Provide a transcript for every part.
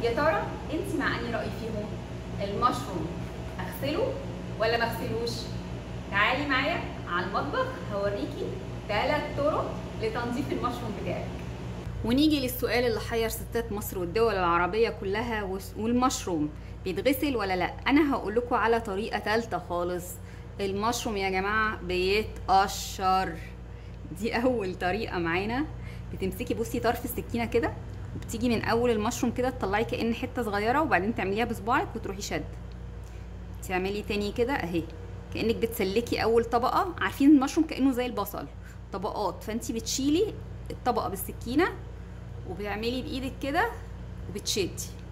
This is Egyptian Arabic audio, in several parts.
يا ترى انت مع انهي راي فيهم المشروم اغسله ولا ما اغسلوش تعالي معايا على المطبخ هوريكي ثلاث طرق لتنظيف المشروم بتاعك ونيجي للسؤال اللي حير ستات مصر والدول العربية كلها وس- والمشروم بيتغسل ولا لا انا هقول لكم على طريقة ثالثة خالص المشروم يا جماعة بيتقشر دي اول طريقة معانا بتمسكي بصي طرف السكينة كده وبتيجي من اول المشروم كده تطلعي كأن حتة صغيرة وبعدين تعمليها بصباعك وتروحي شد تعملي تاني كده اهي كانك بتسلكي اول طبقه عارفين المشروم كانه زي البصل طبقات فانت بتشيلي الطبقه بالسكينه وبتعملي بايدك كده وبتشدي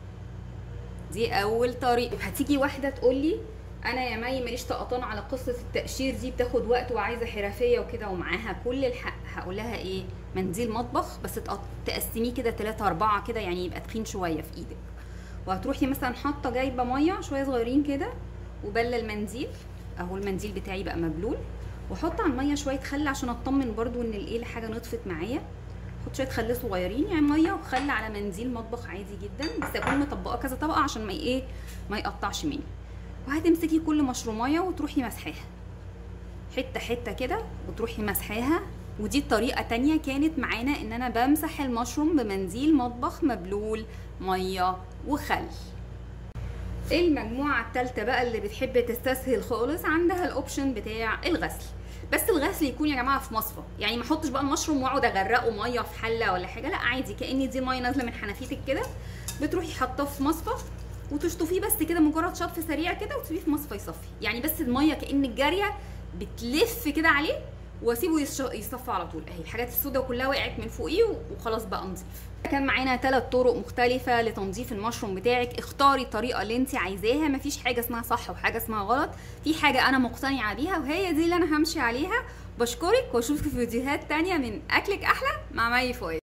دي اول طريقه هتيجي واحده تقول لي انا يا مي ماليش طقطان على قصه التقشير دي بتاخد وقت وعايزه حرفيه وكده ومعاها كل الحق هقول لها ايه منديل مطبخ بس تقط- تقسميه كده 3 4 كده يعني يبقى تخين شويه في ايدك وهتروحي مثلا حاطه جايبه ميه شويه صغيرين كده وبله المنديل اهو المنديل بتاعي بقى مبلول واحط على الميه شويه خل عشان اطمن برضو ان الايه الحاجه نطفت معايا احط شويه خل صغيرين يعني ميه وخل على منديل مطبخ عادي جدا بس اكون مطبقاه كذا طبقه عشان ما ايه ما يقطعش مني وهتمسكي كل مشروميه وتروحي مسحاها حته حته كده وتروحي مسحاها ودي الطريقة تانية كانت معانا ان انا بمسح المشروم بمنديل مطبخ مبلول مية وخل المجموعة التالتة بقى اللي بتحب تستسهل خالص عندها الاوبشن بتاع الغسل بس الغسل يكون يا جماعه في مصفى يعني ما احطش بقى المشروم واقعد اغرقه ميه في حله ولا حاجه لا عادي كان دي ميه نازله من حنفيتك كده بتروحي حاطاه في مصفى وتشطفيه بس كده مجرد شطف سريع كده وتسيبيه في مصفى يصفي يعني بس الميه كانك جاريه بتلف كده عليه واسيبه يش- يصفى على طول اهي الحاجات السوداء كلها وقعت من فوقيه وخلاص بقى نظيف كان معانا ثلاث طرق مختلفة لتنظيف المشروم بتاعك اختاري الطريقة اللي انت عايزاها مفيش حاجة اسمها صح وحاجة اسمها غلط في حاجة انا مقتنعة بيها وهي دي اللي انا همشي عليها بشكرك واشوفك في فيديوهات تانية من اكلك احلى مع مي فؤاد